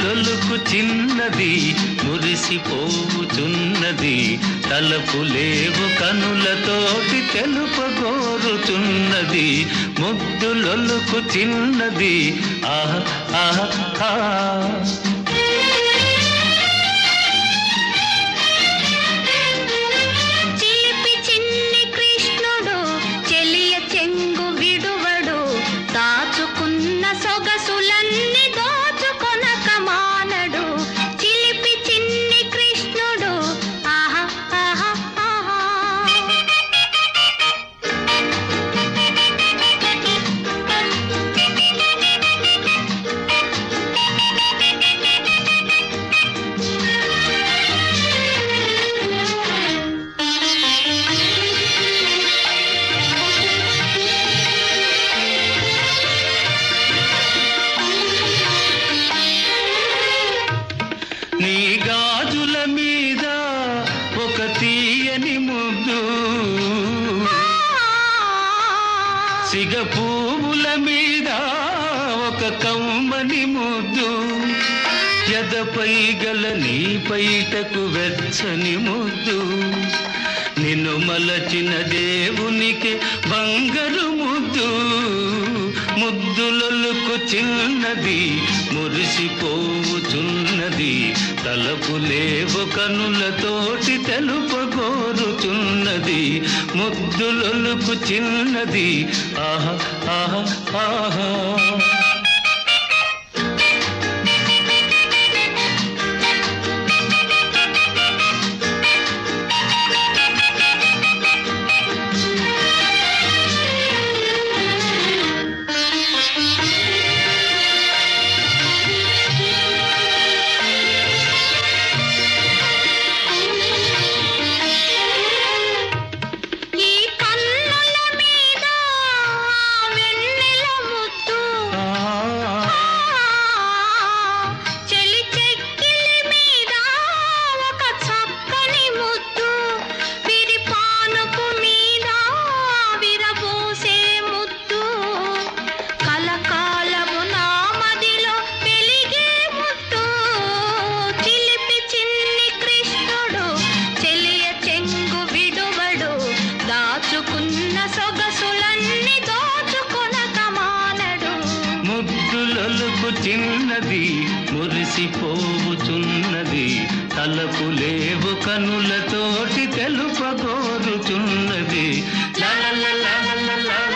లొలుకు చిన్నది మురిసిపోవుచున్నది తలపు లేవు కనులతోటి తెలుపగోరుచున్నది ముద్దు లొలుకు చిన్నది ఆహా ఆహా ఆహా చిలిపి చిన్ని కృష్ణుడు చెలియ చెంగు విడువడు దాచుకున్న సొగసులన్నీ దోచుకొనక మానడు చిలిపి చిన్ని కృష్ణుడు ఆహా ఆహా ఆహా నీ గాజుల మీద ఒక తీయని ముద్దు సిగ పువ్వుల మీద ఒక కమ్మని ముద్దు ఎదపై గల నీ పైటకు వెచ్చని ముద్దు నిన్ను మలచిన దేవునికి బంగారు ముద్దు ముద్దులొలుకు చిన్నది మురిసిపోవుచున్నది తలపు లేవు కనులతోటి తెలుపగోరుచున్నది ముద్దులొలుకు చిన్నది ఆహా ఆహా ఆహా ఈ కన్నుల మీద వెన్నెల ముద్దు చెలి చెక్కిలి మీద ఒక చక్కని ముద్దు విరిపానుపు మీద విరబోసే ముద్దు కలకాలము నా మదిలో వెలిగే ముద్దు చిలిపి చిన్ని కృష్ణుడు చెలియ చెంగు విడువడు దాచుకున్న సొగసులన్నీ దోచుకొనక మానడు ముద్దులొలుకు చిన్నది మురిసిపోవుచున్నది తలపు లేవు కనులతోటి తెలుపగోరుచున్నది లా లా లా లా లా లా